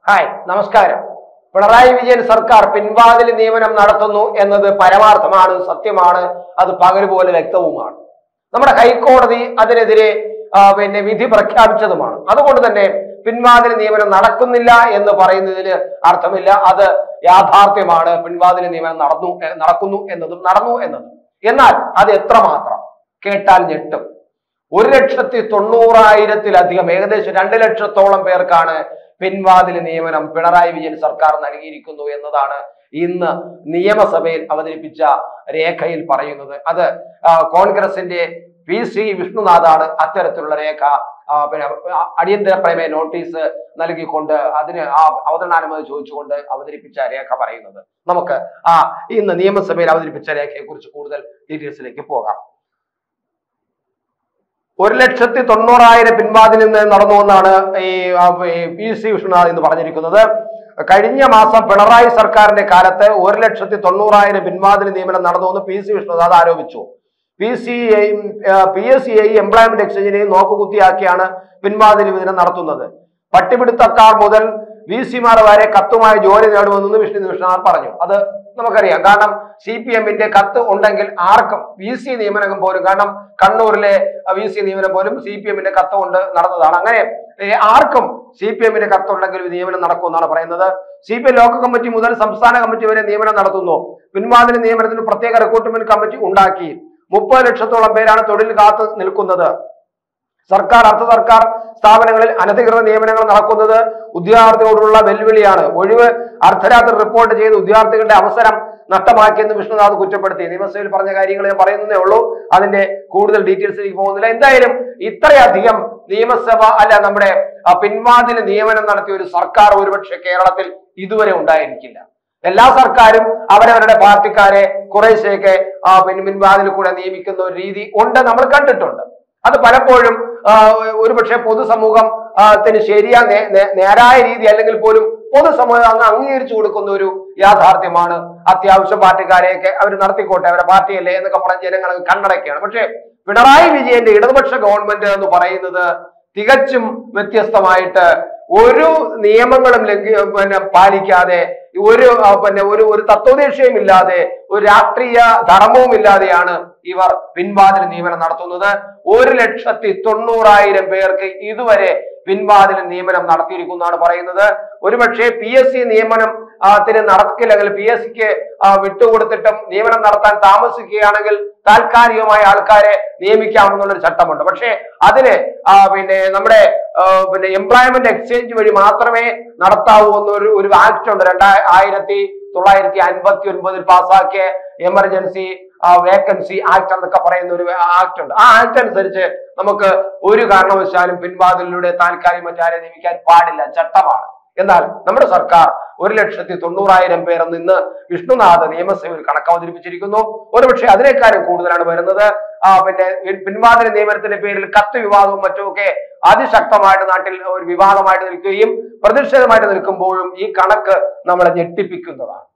hi നമസ്കാരം പിണറായി വിജയൻ സർക്കാർ പിൻവാതിൽ നിയമനം നടത്തുന്നു എന്നത് പരമാർത്ഥമാണ് സത്യമാണ് അത് പകൽ പോലെ വ്യക്തവുമാണ് നമ്മുടെ ഹൈക്കോടതി അതിനെതിരെ ആ, പിന്നെ വിധി പ്രഖ്യാപിച്ചതുമാണ് അതുകൊണ്ട് തന്നെ പിൻവാതിൽ നിയമനം നടക്കുന്നില്ല എന്ന് പറയുന്നതിന് അർത്ഥമില്ല അത് യാഥാർത്ഥ്യമാണ് പിൻവാതിൽ നിയമനം നടന്നു എ- നടക്കുന്നു എന്നതും നടന്നു എന്നതും എന്നാൽ അത് എത്രമാത്രം കേട്ടാൽ ഞെട്ടും ഒരു ലക്ഷത്തി തൊണ്ണൂറായിരത്തിലധികം ഏകദേശം രണ്ട് ലക്ഷത്തോളം പേർക്കാണ് പിൻവാതിൽ നിയമനം പിണറായി വിജയൻ സർക്കാർ നൽകിയിരിക്കുന്നു എന്നതാണ് ഇന്ന് നിയമസഭയിൽ അവതരിപ്പിച്ച രേഖയിൽ പറയുന്നത് അത് ആ, കോൺഗ്രസിന്റെ പി സി വിഷ്ണുനാഥാണ് അത്തരത്തിലുള്ള രേഖ ആ, പിന്നെ ആ, അടിയന്തര പ്രമേയ നോട്ടീസ് നൽകിക്കൊണ്ട് അതിന് ആ അവതരണാനുമതി ചോദിച്ചുകൊണ്ട് അവതരിപ്പിച്ച രേഖ പറയുന്നത് നമുക്ക് ആ ഇന്ന് നിയമസഭയിൽ അവതരിപ്പിച്ച രേഖയെ കുറിച്ച് കൂടുതൽ ഡീറ്റെയിൽസിലേക്ക് പോകാം ഒരു ലക്ഷത്തി തൊണ്ണൂറായിരം പിൻവാതിൽ നിന്ന് നടന്നു എന്നാണ് ഈ ആ, ഈ പി സി വിഷ്ണുനാഥ് എന്ന് പറഞ്ഞിരിക്കുന്നത് കഴിഞ്ഞ മാസം പിണറായി സർക്കാരിന്റെ കാലത്ത് ഒരു ലക്ഷത്തി തൊണ്ണൂറായിരം പിൻവാതിൽ നിയമനം നടന്നു എന്ന് പി സി വിഷ്ണുനാഥ് ആരോപിച്ചു P C P S C I employment എക്സ്ചേഞ്ചിനെയും നോക്കുകുത്തിയാക്കിയാണ് പിൻവാതിൽ വിതരണം നടത്തുന്നത് പട്ടിപിടുത്തക്കാർ മുതൽ വി സിമാർ വരെ കത്തുമായി ജോലി നേടുമെന്ന് വിഷ്ണു വിഷ്ണുനാഥ് പറഞ്ഞു അത് നമുക്കറിയാം കാരണം സി പി എമ്മിന്റെ കത്ത് ഉണ്ടെങ്കിൽ ആർക്കും വി സി നിയമനം പോലും കാരണം കണ്ണൂരിലെ വി സി നിയമനം പോലും സി പി എമ്മിന്റെ കത്ത് കൊണ്ട് നടന്നതാണ് അങ്ങനെ ഏ, ആർക്കും സി പി എമ്മിന്റെ കത്തുണ്ടെങ്കിൽ ഒരു നിയമനം നടക്കുമെന്നാണ് പറയുന്നത് C P M local committee മുതൽ സംസ്ഥാന കമ്മിറ്റി വരെ നിയമനം നടത്തുന്നു പിൻവാതിൽ നിയമനത്തിന് പ്രത്യേക റിക്രൂട്ട്മെന്റ് കമ്മിറ്റി ഉണ്ടാക്കി മുപ്പത് ലക്ഷത്തോളം പേരാണ് തൊഴിൽ കാത്ത് നിൽക്കുന്നത് സർക്കാർ അർദ്ധ സർക്കാർ സ്ഥാപനങ്ങളിൽ അനധികൃത നിയമനങ്ങൾ നടക്കുന്നത് ഉദ്യോഗാർത്ഥികളോടുള്ള വെല്ലുവിളിയാണ് ഒഴിവ് അർദ്ധരാത്രി റിപ്പോർട്ട് ചെയ്ത് ഉദ്യോഗാർത്ഥികളുടെ അവസരം നഷ്ടമാക്കിയെന്ന് വിഷ്ണുനാഥ് കുറ്റപ്പെടുത്തി നിയമസഭയിൽ പറഞ്ഞ കാര്യങ്ങൾ ഞാൻ പറയുന്നതേ ഉള്ളൂ അതിന്റെ കൂടുതൽ ഡീറ്റെയിൽസിലേക്ക് പോകുന്നില്ല എന്തായാലും ഇത്രയധികം നിയമസഭ അല്ല നമ്മുടെ ആ, പിൻവാതിൽ നിയമനം നടത്തിയ ഒരു സർക്കാർ ഒരുപക്ഷെ കേരളത്തിൽ ഇതുവരെ ഉണ്ടായിരിക്കില്ല എല്ലാ സർക്കാരും അവരവരുടെ പാർട്ടിക്കാരെ കുറേശ്ശെയൊക്കെ ആ, പിൻ പിൻവാതിൽ കൂടെ നിയമിക്കുന്ന ഒരു രീതി ഉണ്ട് നമ്മൾ കണ്ടിട്ടുണ്ട് അത് പലപ്പോഴും ആ, ഒരുപക്ഷെ പൊതുസമൂഹം ആ, ത്തിന് ശരിയാ നേ- നേ- നേരായ രീതി അല്ലെങ്കിൽ പോലും പൊതുസമൂഹം അങ്ങ് അംഗീകരിച്ചു കൊടുക്കുന്ന ഒരു യാഥാർത്ഥ്യമാണ് അത്യാവശ്യം പാർട്ടിക്കാരെയൊക്കെ അവർ നടത്തിക്കോട്ടെ അവരുടെ പാർട്ടിയല്ലേ എന്നൊക്കെ പറഞ്ഞ് ജനങ്ങൾ അങ്ങ് കണ്ണടക്കുകയാണ് പക്ഷേ പിണറായി വിജയന്റെ ഇടതുപക്ഷ ഗവൺമെന്റ് എന്ന് പറയുന്നത് തികച്ചും വ്യത്യസ്തമായിട്ട് ഒരു നിയമങ്ങളും ലംഘി പിന്നെ പാലിക്കാതെ ഒരു ആ, പിന്നെ ഒരു ഒരു തത്വദേശയും ഇല്ലാതെ ഒരു രാഷ്ട്രീയ ധർമ്മവും ഇല്ലാതെയാണ് ഇവർ പിൻവാതിൽ നിയമനം നടത്തുന്നത് ഒരു ലക്ഷത്തി തൊണ്ണൂറായിരം പേർക്ക് ഇതുവരെ പിൻവാതിൽ നിയമനം നടത്തിയിരിക്കുന്നതാണ് പറയുന്നത് ഒരുപക്ഷെ പി എസ് സി നിയമനം ആ, ത്തിന് നടക്കില്ലെങ്കിൽ പി എസ് സിക്ക് വിട്ടുകൊടുത്തിട്ടും നിയമനം നടത്താൻ താമസിക്കുകയാണെങ്കിൽ താൽക്കാലികമായ ആൾക്കാരെ നിയമിക്കാമെന്നുള്ളൊരു ചട്ടമുണ്ട് പക്ഷേ അതിന് ആ, പിന്നെ നമ്മുടെ ആ, പിന്നെ എംപ്ലോയ്മെന്റ് എക്സ്ചേഞ്ച് വഴി മാത്രമേ നടത്താവൂ എന്നൊരു ഒരു ആക്ട് ഉണ്ട് രണ്ടാ ആയിരത്തി തൊള്ളായിരത്തി അൻപത്തി ഒൻപതിൽ പാസ്സാക്കിയ എമർജൻസി വേക്കൻസി ആക്ട് എന്നൊക്കെ പറയുന്ന ഒരു ആക്ട് ഉണ്ട് ആ ആക്ട് അനുസരിച്ച് നമുക്ക് ഒരു കാരണവശാലും പിൻവാതിലൂടെ താൽക്കാലിക മറ്റാരെ നിയമിക്കാൻ പാടില്ല ചട്ടമാണ് എന്നാൽ നമ്മുടെ സർക്കാർ ഒരു ലക്ഷത്തി തൊണ്ണൂറായിരം പേർ നിന്ന് വിഷ്ണുനാഥ് നിയമസഭയിൽ കണക്ക് അവതരിപ്പിച്ചിരിക്കുന്നു ഒരുപക്ഷെ അതിനേക്കാളും കൂടുതലാണ് വരുന്നത് ആ പിന്നെ ഈ പിൻവാതിൽ നിയമനത്തിന്റെ പേരിൽ കത്ത് വിവാദവും മറ്റുമൊക്കെ അതിശക്തമായിട്ട് നാട്ടിൽ ഒരു വിവാദമായിട്ട് നിൽക്കുകയും പ്രതിഷേധമായിട്ട് നിൽക്കുമ്പോഴും ഈ കണക്ക് നമ്മളെ ഞെട്ടിപ്പിക്കുന്നതാണ്